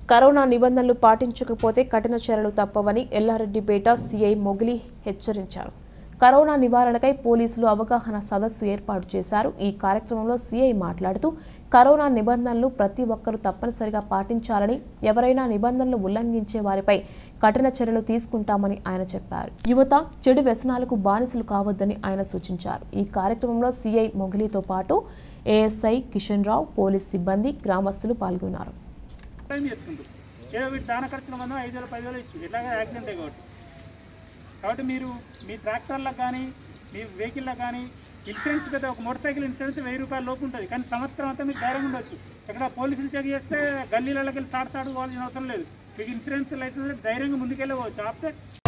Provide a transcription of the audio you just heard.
corona నిబంధనలు పాటించకపోతే కఠిన చర్యలు తప్పవని ఎల్లారెడ్డిపేట సీఐ మొగిలి హెచ్చరించారు కరోనా నివారణకై పోలీసులు అవగాహన సదస్సు ఏర్పాటు చేశారు ఈ కార్యక్రమంలో సీఐ మాట్లాడుతూ కరోనా నిబంధనలు ప్రతి ఒక్కరూ తప్పనిసరిగా పాటించాలని ఎవరైనా నిబంధనలు ఉల్లంఘించే వారిపై కఠిన చర్యలు తీసుకుంటామని ఆయన చెప్పారు యువత చెడు వ్యసనాలకు బానిసలు కావద్దని ఆయన సూచించారు ఈ కార్యక్రమంలో సీఐ మొగిలితో పాటు ఏఎస్ఐ కిషన్ రావు పోలీస్ సిబ్బంది గ్రామస్తులు పాల్గొన్నారు టైం చేసుకుంటారు ఏదో వీటి దాన ఖర్చుల మందం ఐదు వేలు పదివేలు ఇచ్చి ఎట్లాగా యాక్సిడెంట్ కాబట్టి కాబట్టి మీరు మీ ట్రాక్టర్లకు కానీ మీ వెహికల్లకు కానీ ఇన్సూరెన్స్ పెద్ద ఒక మోటార్ సైకిల్ ఇన్సూరెన్స్ వెయ్యి రూపాయల లోపు ఉంటుంది కానీ సంవత్సరం అంతా మీకు ధైర్యం ఉండొచ్చు ఎక్కడ పోలీసులు చెక్ చేస్తే గల్లీలకి వెళ్ళి తాడు తాడు పోవాల్సిన అవసరం లేదు మీకు ఇన్సూరెన్స్ లైసెన్స్ ధైర్యంగా ముందుకెళ్ళవచ్చు ఆపితే